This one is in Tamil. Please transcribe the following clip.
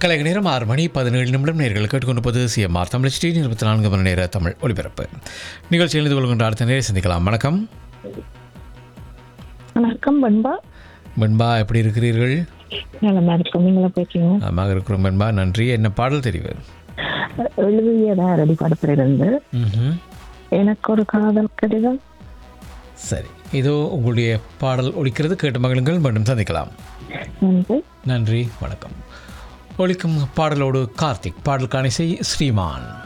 கலைக நேரம் ஆறு மணி பதினேழு நிமிடம் நேர்கள் கேட்டுக்கொண்டிருப்பது சிஎம்ஆர் தமிழ் ஸ்ரீ இருபத்தி நான்கு மணி நேர தமிழ் ஒலிபரப்பு நிகழ்ச்சி எழுந்து கொள்கின்ற அடுத்த நேரம் சந்திக்கலாம் வணக்கம் வணக்கம் பண்பா வெண்பா எப்படி இருக்கிறீர்கள் நலமா இருக்கும் நீங்களா போய்க்கீங்க நலமாக இருக்கிறோம் வெண்பா நன்றி என்ன பாடல் தெரிவு எழுதியதான் ரெடி படத்திலிருந்து ம்ஹும். எனக்கு ஒரு காதல் கடிதம் சரி இதோ உங்களுடைய பாடல் ஒலிக்கிறது கேட்டு மகிழுங்கள் மீண்டும் சந்திக்கலாம் நன்றி நன்றி வணக்கம் ஒலிக்கும் பாடலோடு கார்த்திக் பாடலுக்கான இசை ஸ்ரீமான்